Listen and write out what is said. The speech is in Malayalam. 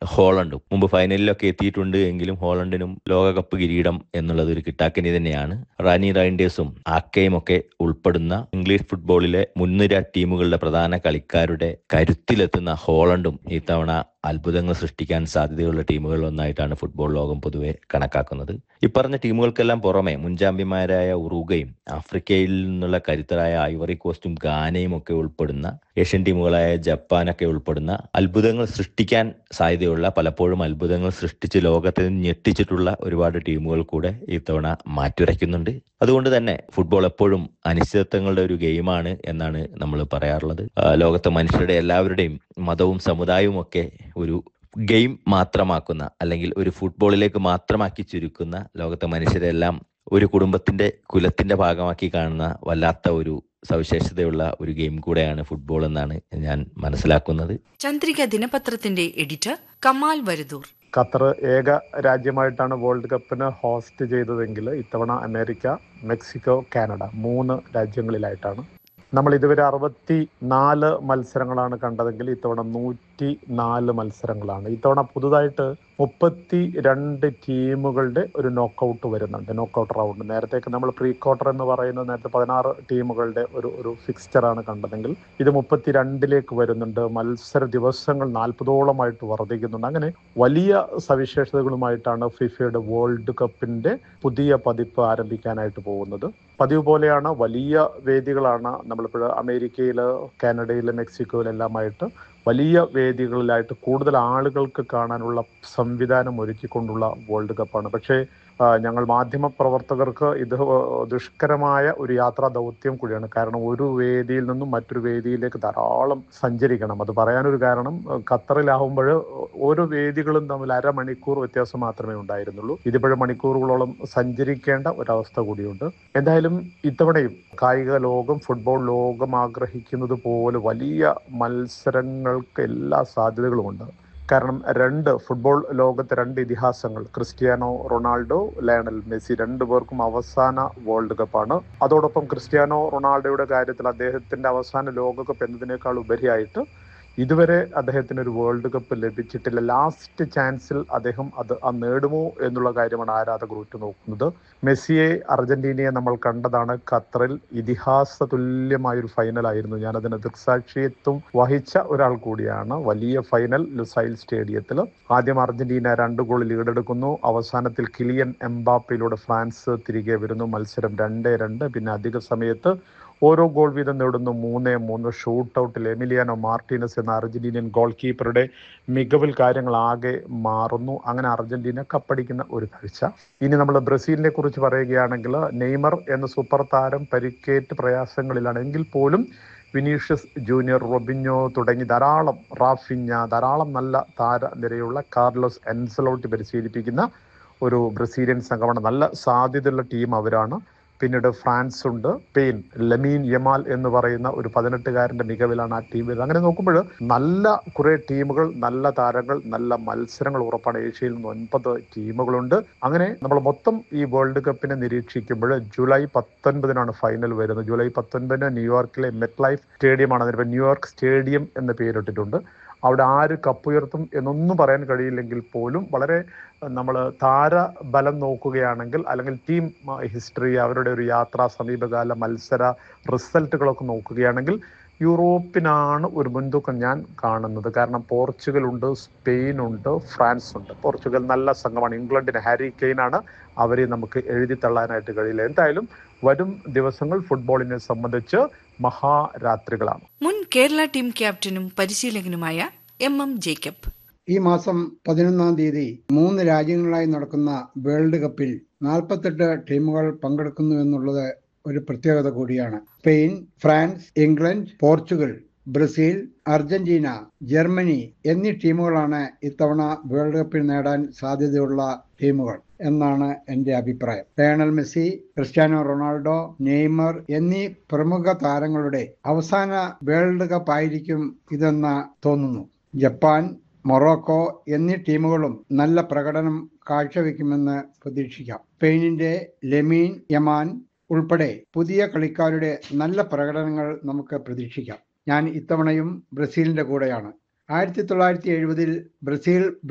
ഹോളണ്ടും മുമ്പ് ഫൈനലിലൊക്കെ എത്തിയിട്ടുണ്ട് എങ്കിലും ഹോളണ്ടിനും ലോകകപ്പ് കിരീടം എന്നുള്ളത് ഒരു കിട്ടാക്കനി തന്നെയാണ് റാനി റൈൻഡേഴ്സും ആക്കയും ഒക്കെ ഉൾപ്പെടുന്ന ഇംഗ്ലീഷ് ഫുട്ബോളിലെ മുൻനിര ടീമുകളുടെ പ്രധാന കളിക്കാരുടെ കരുത്തിലെത്തുന്ന ഹോളണ്ടും ഇത്തവണ അത്ഭുതങ്ങൾ സൃഷ്ടിക്കാൻ സാധ്യതയുള്ള ടീമുകളിൽ ഒന്നായിട്ടാണ് ഫുട്ബോൾ ലോകം പൊതുവെ കണക്കാക്കുന്നത് ഇപ്പറഞ്ഞ ടീമുകൾക്കെല്ലാം പുറമെ മുൻചാമ്പ്യന്മാരായ ഉറുഗയും ആഫ്രിക്കയിൽ നിന്നുള്ള കരുത്തരായ ഐവറി കോസ്റ്റും ഗാനയും ഒക്കെ ഉൾപ്പെടുന്ന ഏഷ്യൻ ടീമുകളായ ജപ്പാനൊക്കെ ഉൾപ്പെടുന്ന അത്ഭുതങ്ങൾ സൃഷ്ടിക്കാൻ സാധ്യതയുള്ള പലപ്പോഴും അത്ഭുതങ്ങൾ സൃഷ്ടിച്ച് ലോകത്തെ ഞെട്ടിച്ചിട്ടുള്ള ഒരുപാട് ടീമുകൾ കൂടെ ഇത്തവണ മാറ്റുരയ്ക്കുന്നുണ്ട് അതുകൊണ്ട് തന്നെ ഫുട്ബോൾ എപ്പോഴും അനിശ്ചിതത്വങ്ങളുടെ ഒരു ഗെയിമാണ് എന്നാണ് നമ്മൾ പറയാറുള്ളത് ആ, ലോകത്തെ മനുഷ്യരുടെ എല്ലാവരുടെയും മതവും സമുദായവും ഒക്കെ ഒരു ഗെയിം മാത്രമാക്കുന്ന അല്ലെങ്കിൽ ഒരു ഫുട്ബോളിലേക്ക് മാത്രമാക്കി ചുരുക്കുന്ന ലോകത്തെ മനുഷ്യരെല്ലാം ഒരു കുടുംബത്തിന്റെ കുലത്തിന്റെ ഭാഗമാക്കി കാണുന്ന വല്ലാത്ത ഒരു സവിശേഷതയുള്ള ഒരു ഗെയിം കൂടെയാണ് ഫുട്ബോൾ എന്നാണ് ഞാൻ മനസ്സിലാക്കുന്നത് ചന്ദ്രിക ദിനപത്രത്തിന്റെ എഡിറ്റർ കമാൽ വരുദൂർ ഖത്തർ ഏക രാജ്യമായിട്ടാണ് വേൾഡ് കപ്പിന് ഹോസ്റ്റ് ചെയ്തതെങ്കിൽ ഇത്തവണ അമേരിക്ക മെക്സിക്കോ കാനഡ മൂന്ന് രാജ്യങ്ങളിലായിട്ടാണ് നമ്മൾ ഇതുവരെ അറുപത്തി നാല് മത്സരങ്ങളാണ് കണ്ടതെങ്കിൽ ഇത്തവണ നൂറ്റി നാല് മത്സരങ്ങളാണ് ഇത്തവണ പുതുതായിട്ട് മുപ്പത്തി രണ്ട് ടീമുകളുടെ ഒരു നോക്കൗട്ട് വരുന്നുണ്ട് നോക്കൗട്ട് റൗണ്ട് നേരത്തേക്ക് നമ്മൾ പ്രീ ക്വാർട്ടർ എന്ന് പറയുന്നത് നേരത്തെ പതിനാറ് ടീമുകളുടെ ഒരു ഒരു ഫിക്സ്ചറാണ് കണ്ടതെങ്കിൽ ഇത് മുപ്പത്തി രണ്ടിലേക്ക് വരുന്നുണ്ട് മത്സര ദിവസങ്ങൾ നാൽപ്പതോളമായിട്ട് വർദ്ധിക്കുന്നുണ്ട് അങ്ങനെ വലിയ സവിശേഷതകളുമായിട്ടാണ് ഫിഫയുടെ വേൾഡ് കപ്പിന്റെ പുതിയ പതിപ്പ് ആരംഭിക്കാനായിട്ട് പോകുന്നത് പതിവ് പോലെയാണ് വലിയ വേദികളാണ് നമ്മളിപ്പോൾ അമേരിക്കയിൽ കാനഡയിൽ മെക്സിക്കോയിലെല്ലാമായിട്ട് വലിയ വേദികളിലായിട്ട് കൂടുതൽ ആളുകൾക്ക് കാണാനുള്ള സംവിധാനം ഒരുക്കിക്കൊണ്ടുള്ള വേൾഡ് കപ്പാണ് പക്ഷേ ആ, ഞങ്ങൾ മാധ്യമ പ്രവർത്തകർക്ക് ഇത് ദുഷ്കരമായ ഒരു യാത്രാ ദൗത്യം കൂടിയാണ് കാരണം ഒരു വേദിയിൽ നിന്നും മറ്റൊരു വേദിയിലേക്ക് ധാരാളം സഞ്ചരിക്കണം അത് പറയാനൊരു കാരണം ഖത്തറിലാവുമ്പോൾ ഓരോ വേദികളും തമ്മിൽ അരമണിക്കൂർ വ്യത്യാസം മാത്രമേ ഉണ്ടായിരുന്നുള്ളൂ ഇതിപ്പോഴും മണിക്കൂറുകളോളം സഞ്ചരിക്കേണ്ട ഒരവസ്ഥ കൂടിയുണ്ട് എന്തായാലും ഇത്തവണയും കായിക ലോകം ഫുട്ബോൾ ലോകം ആഗ്രഹിക്കുന്നത് പോലെ വലിയ മത്സരങ്ങൾക്ക് എല്ലാ സാധ്യതകളുമുണ്ട് കാരണം രണ്ട് ഫുട്ബോൾ ലോകത്തെ രണ്ട് ഇതിഹാസങ്ങൾ ക്രിസ്ത്യാനോ റൊണാൾഡോ ലയണൽ മെസ്സി രണ്ടു പേർക്കും അവസാന വേൾഡ് കപ്പാണ് അതോടൊപ്പം ക്രിസ്ത്യാനോ റൊണാൾഡോയുടെ കാര്യത്തിൽ അദ്ദേഹത്തിന്റെ അവസാന ലോകകപ്പ് എന്നതിനേക്കാൾ ഉപരിയായിട്ട് ഇതുവരെ അദ്ദേഹത്തിന് ഒരു വേൾഡ് കപ്പ് ലഭിച്ചിട്ടില്ല ലാസ്റ്റ് ചാൻസിൽ അദ്ദേഹം അത് ആ നേടുമോ എന്നുള്ള കാര്യമാണ് ആരാധകർ ഉറ്റുനോക്കുന്നത് മെസ്സിയെ അർജന്റീനയെ നമ്മൾ കണ്ടതാണ് ഖത്തറിൽ ഇതിഹാസ തുല്യമായ ഒരു ഫൈനലായിരുന്നു ഞാൻ അതിന് ദൃക്സാക്ഷിത്വം വഹിച്ച ഒരാൾ കൂടിയാണ് വലിയ ഫൈനൽ ലുസൈൽ സ്റ്റേഡിയത്തിൽ ആദ്യം അർജന്റീന രണ്ട് ഗോൾ ലീഡെടുക്കുന്നു അവസാനത്തിൽ കിലിയൻ എംബാപ്പയിലൂടെ ഫ്രാൻസ് തിരികെ വരുന്നു മത്സരം രണ്ടേ രണ്ട് പിന്നെ അധിക സമയത്ത് ഓരോ ഗോൾ വീതം നേടുന്നു മൂന്നേ മൂന്ന് ഷൂട്ട് ഔട്ടിൽ എമിലിയാനോ മാർട്ടീനസ് എന്ന അർജന്റീനിയൻ ഗോൾ കീപ്പറുടെ മികവിൽ കാര്യങ്ങൾ ആകെ മാറുന്നു അങ്ങനെ അർജന്റീന കപ്പടിക്കുന്ന ഒരു കാഴ്ച ഇനി നമ്മൾ ബ്രസീലിനെ കുറിച്ച് പറയുകയാണെങ്കിൽ നെയ്മർ എന്ന സൂപ്പർ താരം പരിക്കേറ്റ് പ്രയാസങ്ങളിലാണ് എങ്കിൽ പോലും വിനീഷ്യസ് ജൂനിയർ റൊബിഞ്ഞോ തുടങ്ങി ധാരാളം റാഫിഞ്ഞ ധാരാളം നല്ല താരനിരയുള്ള കാർലോസ് എൻസലോട്ടി പരിശീലിപ്പിക്കുന്ന ഒരു ബ്രസീലിയൻ സംഘമാണ് നല്ല സാധ്യതയുള്ള ടീം അവരാണ് പിന്നീട് ഫ്രാൻസ് ഉണ്ട് സ്പെയിൻ ലമീൻ യമാൽ എന്ന് പറയുന്ന ഒരു പതിനെട്ടുകാരന്റെ മികവിലാണ് ആ ടീം വരുന്നത് അങ്ങനെ നോക്കുമ്പോൾ നല്ല കുറെ ടീമുകൾ നല്ല താരങ്ങൾ നല്ല മത്സരങ്ങൾ ഉറപ്പാണ് ഏഷ്യയിൽ നിന്ന് ഒൻപത് ടീമുകളുണ്ട് അങ്ങനെ നമ്മൾ മൊത്തം ഈ വേൾഡ് കപ്പിനെ നിരീക്ഷിക്കുമ്പോൾ ജൂലൈ പത്തൊൻപതിനാണ് ഫൈനൽ വരുന്നത് ജൂലൈ പത്തൊൻപതിന് ന്യൂയോർക്കിലെ മെറ്റ് ലൈഫ് സ്റ്റേഡിയമാണ് അതിനിപ്പോൾ ന്യൂയോർക്ക് സ്റ്റേഡിയം എന്ന് പേരിട്ടിട്ടുണ്ട് അവിടെ ആര് കപ്പുയർത്തും എന്നൊന്നും പറയാൻ കഴിയില്ലെങ്കിൽ പോലും വളരെ നമ്മൾ താരബലം നോക്കുകയാണെങ്കിൽ അല്ലെങ്കിൽ ടീം ഹിസ്റ്ററി അവരുടെ ഒരു യാത്രാ സമീപകാല മത്സര റിസൾട്ടുകളൊക്കെ നോക്കുകയാണെങ്കിൽ യൂറോപ്പിനാണ് ഒരു മുൻതൂക്കം ഞാൻ കാണുന്നത് കാരണം പോർച്ചുഗൽ ഉണ്ട് സ്പെയിൻ ഉണ്ട് ഫ്രാൻസ് ഉണ്ട് പോർച്ചുഗൽ നല്ല സംഘമാണ് ഇംഗ്ലണ്ടിന് ഹാരി കെയ്നാണ് അവരെ നമുക്ക് എഴുതി തള്ളാനായിട്ട് കഴിയില്ല എന്തായാലും വരും ദിവസങ്ങൾ ഫുട്ബോളിനെ സംബന്ധിച്ച് മഹാരാത്രികളാണ് മുൻ കേരള ടീം ക്യാപ്റ്റനും പരിശീലകനുമായ എം എം ജേക്കബ് ഈ മാസം പതിനൊന്നാം തീയതി മൂന്ന് രാജ്യങ്ങളായി നടക്കുന്ന വേൾഡ് കപ്പിൽ നാൽപ്പത്തെട്ട് ടീമുകൾ പങ്കെടുക്കുന്നു എന്നുള്ളത് ഒരു പ്രത്യേകത കൂടിയാണ് Spain France England Portugal Brazil Argentina Germany എന്നീ ടീമുകളാണ് ഇത്തവണ വേൾഡ് കപ്പിൽ നേടാൻ സാധ്യതയുള്ള ടീമുകൾ എന്നാണ് എൻ്റെ അഭിപ്രായം Lionel Messi Cristiano Ronaldo Neymar എന്നീ പ്രമുഖ താരങ്ങളുടെ അവസാന വേൾഡ് കപ്പ് ആയിരിക്കും ഇതെന്ന് തോന്നുന്നു ജപ്പാൻ മൊറോക്കോ എന്നീ ടീമുകളും നല്ല പ്രകടനം കാഴ്ചവെക്കുമെന്ന് പ്രതീക്ഷിക്കാം സ്പെയിനിന്റെ ലെമീൻ യമാൻ ഉൾപ്പെടെ പുതിയ കളിക്കാരുടെ നല്ല പ്രകടനങ്ങൾ നമുക്ക് പ്രതീക്ഷിക്കാം ഞാൻ ഇത്തവണയും ബ്രസീലിന്റെ കൂടെയാണ് ആയിരത്തി തൊള്ളായിരത്തി എഴുപതിൽ ബ്രസീൽ